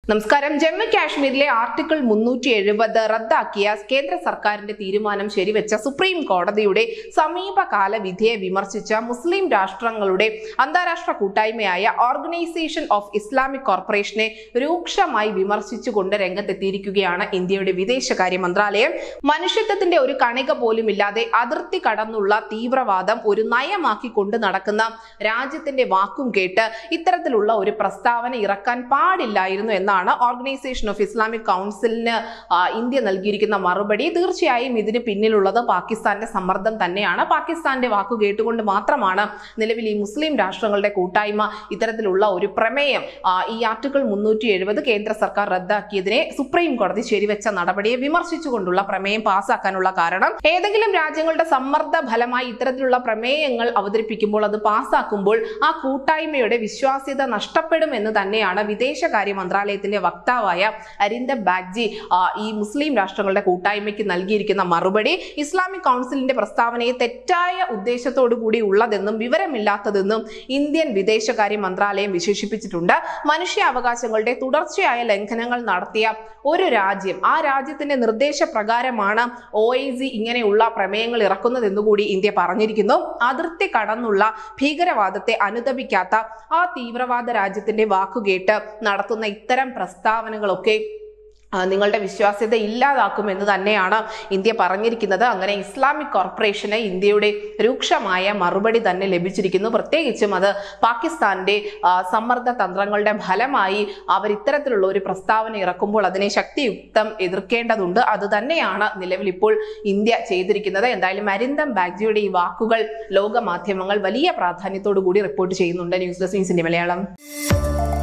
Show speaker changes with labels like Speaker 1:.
Speaker 1: നമസ്കാരം ജമ്മു കാശ്മീരിലെ ആർട്ടിക്കിൾ മുന്നൂറ്റി എഴുപത് റദ്ദാക്കിയ കേന്ദ്ര സർക്കാരിന്റെ തീരുമാനം ശരിവെച്ച സുപ്രീം കോടതിയുടെ സമീപകാല വിധിയെ വിമർശിച്ച മുസ്ലിം രാഷ്ട്രങ്ങളുടെ അന്താരാഷ്ട്ര കൂട്ടായ്മയായ ഓർഗനൈസേഷൻ ഓഫ് ഇസ്ലാമിക് കോർപ്പറേഷനെ രൂക്ഷമായി വിമർശിച്ചുകൊണ്ട് രംഗത്തെത്തിയിരിക്കുകയാണ് ഇന്ത്യയുടെ വിദേശകാര്യ മന്ത്രാലയം മനുഷ്യത്വത്തിന്റെ ഒരു കണിക പോലും ഇല്ലാതെ അതിർത്തി കടന്നുള്ള തീവ്രവാദം ഒരു നയമാക്കി കൊണ്ട് നടക്കുന്ന രാജ്യത്തിന്റെ വാക്കും കേട്ട് ഇത്തരത്തിലുള്ള ഒരു പ്രസ്താവന ഇറക്കാൻ പാടില്ലായിരുന്നു എന്നാണ് ഓർഗനൈസേഷൻ ഓഫ് ഇസ്ലാമിക് കൗൺസിലിന് ആ, ഇന്ത്യ നൽകിയിരിക്കുന്ന മറുപടി തീർച്ചയായും ഇതിന് പിന്നിലുള്ളത് പാകിസ്ഥാന്റെ സമ്മർദ്ദം തന്നെയാണ് പാകിസ്ഥാന്റെ വാക്കു കേട്ടുകൊണ്ട് മാത്രമാണ് നിലവിൽ ഈ മുസ്ലിം രാഷ്ട്രങ്ങളുടെ കൂട്ടായ്മ ഇത്തരത്തിലുള്ള ഒരു പ്രമേയം ആ, ഈ ആർട്ടിക്കിൾ മുന്നൂറ്റി എഴുപത് കേന്ദ്ര സർക്കാർ റദ്ദാക്കിയതിനെ സുപ്രീം കോടതി ശരിവെച്ച നടപടിയെ വിമർശിച്ചുകൊണ്ടുള്ള പ്രമേയം പാസ്സാക്കാനുള്ള കാരണം ഏതെങ്കിലും രാജ്യങ്ങളുടെ സമ്മർദ്ദ ഫലമായി ഇത്തരത്തിലുള്ള പ്രമേയങ്ങൾ അവതരിപ്പിക്കുമ്പോൾ അത് പാസ്സാക്കുമ്പോൾ ആ കൂട്ടായ്മയുടെ വിശ്വാസ്യത നഷ്ടപ്പെടും എന്ന് തന്നെയാണ് വിദേശകാര്യ മന്ത്രാലയത്തിന്റെ വക്താവായ അരിന്ദം ബാഗ്ജി ആ, ഈ മുസ്ലിം രാഷ്ട്രങ്ങളുടെ കൂട്ടായ്മയ്ക്ക് നൽകിയിരിക്കുന്ന മറുപടി ഇസ്ലാമിക് കൗൺസിലിന്റെ പ്രസ്താവനയെ തെറ്റായ ഉദ്ദേശത്തോടു കൂടി ഉള്ളതെന്നും വിവരമില്ലാത്തതെന്നും ഇന്ത്യൻ വിദേശകാര്യ മന്ത്രാലയം വിശേഷിപ്പിച്ചിട്ടുണ്ട് മനുഷ്യാവകാശങ്ങളുടെ തുടർച്ചയായ ലംഘനങ്ങൾ നടത്തിയ ഒരു രാജ്യം ആ രാജ്യത്തിന്റെ നിർദ്ദേശപ്രകാരമാണ് ഒ ഐ സി ഇങ്ങനെയുള്ള പ്രമേയങ്ങൾ ഇറക്കുന്നതെന്നുകൂടി ഇന്ത്യ പറഞ്ഞിരിക്കുന്നു അതിർത്തി കടന്നുള്ള ഭീകരവാദത്തെ അനുദപിക്കാത്ത ആ തീവ്രവാദ രാജ്യത്തിന്റെ വാക്കുകേട്ട് നടത്തുന്ന ഇത്തരം പ്രസ്താവനകളൊക്കെ ആ, നിങ്ങളുടെ വിശ്വാസ്യത ഇല്ലാതാക്കുമെന്ന് തന്നെയാണ് ഇന്ത്യ പറഞ്ഞിരിക്കുന്നത് അങ്ങനെ ഇസ്ലാമിക് കോർപ്പറേഷന് ഇന്ത്യയുടെ രൂക്ഷമായ മറുപടി തന്നെ ലഭിച്ചിരിക്കുന്നു പ്രത്യേകിച്ചും അത് പാകിസ്ഥാന്റെ ആ, സമ്മർദ്ദ തന്ത്രങ്ങളുടെ ഫലമായി അവർ ഇത്തരത്തിലുള്ള ഒരു പ്രസ്താവന ഇറക്കുമ്പോൾ അതിനെ ശക്തിയുക്തം എതിർക്കേണ്ടതുണ്ട് അത് തന്നെയാണ് നിലവിൽ ഇപ്പോൾ ഇന്ത്യ ചെയ്തിരിക്കുന്നത് എന്തായാലും അരിന്തം ബാഗ്ജിയുടെ ഈ വാക്കുകൾ ലോക മാധ്യമങ്ങൾ വലിയ പ്രാധാന്യത്തോടു കൂടി റിപ്പോർട്ട് ചെയ്യുന്നുണ്ട് ന്യൂസ് ഡെസ്ക് ന്യൂസിന്റെ മലയാളം